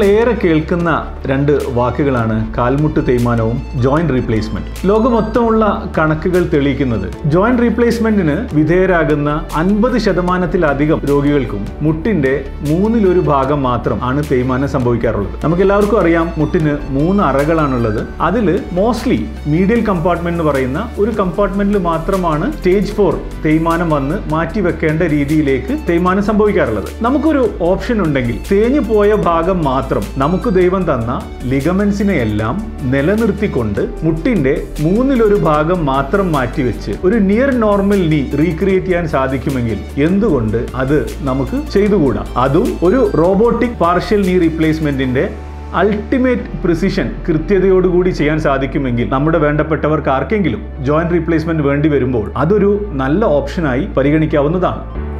ഏറെ കേൾക്കുന്ന രണ്ട് വാക്കുകളാണ് കാൽമുട്ട് തേയ്മാനവും ജോയിന്റ് റീപ്ലേസ്മെന്റ് ലോകമൊത്തമുള്ള കണക്കുകൾ തെളിയിക്കുന്നത് ജോയിന്റ് റീപ്ലേസ്മെന്റിന് വിധേയരാകുന്ന അൻപത് ശതമാനത്തിലധികം രോഗികൾക്കും മുട്ടിന്റെ മൂന്നിലൊരു ഭാഗം മാത്രം ആണ് തേയ്മാനം സംഭവിക്കാറുള്ളത് നമുക്ക് എല്ലാവർക്കും അറിയാം മുട്ടിന് മൂന്ന് അറകളാണുള്ളത് അതിൽ മോസ്റ്റ്ലി മീഡിയൽ കമ്പാർട്ട്മെന്റ് എന്ന് പറയുന്ന ഒരു കമ്പാർട്ട്മെന്റിൽ മാത്രമാണ് സ്റ്റേജ് ഫോർ തേയ്മാനം വന്ന് മാറ്റി വെക്കേണ്ട രീതിയിലേക്ക് തേയ്മാനം സംഭവിക്കാറുള്ളത് നമുക്കൊരു ഓപ്ഷൻ ഉണ്ടെങ്കിൽ തേഞ്ഞു പോയ ഭാഗം മാത്രം നമുക്ക് ദൈവം തന്ന ലിഗമെന്റ്സിനെ എല്ലാം നിലനിർത്തിക്കൊണ്ട് മുട്ടിന്റെ മൂന്നിലൊരു ഭാഗം മാത്രം മാറ്റിവെച്ച് ഒരു നിയർ നോർമൽ നീ റീക്രിയേറ്റ് ചെയ്യാൻ സാധിക്കുമെങ്കിൽ എന്തുകൊണ്ട് അത് നമുക്ക് ചെയ്തുകൂടാ അതും ഒരു റോബോട്ടിക് പാർഷ്യൽ നീ റീപ്ലേസ്മെന്റിന്റെ അൾട്ടിമേറ്റ് പ്രിസിഷൻ കൃത്യതയോടുകൂടി ചെയ്യാൻ സാധിക്കുമെങ്കിൽ നമ്മുടെ വേണ്ടപ്പെട്ടവർക്ക് ആർക്കെങ്കിലും ജോയിന്റ് റീപ്ലേസ്മെന്റ് വേണ്ടി വരുമ്പോൾ അതൊരു നല്ല ഓപ്ഷനായി പരിഗണിക്കാവുന്നതാണ്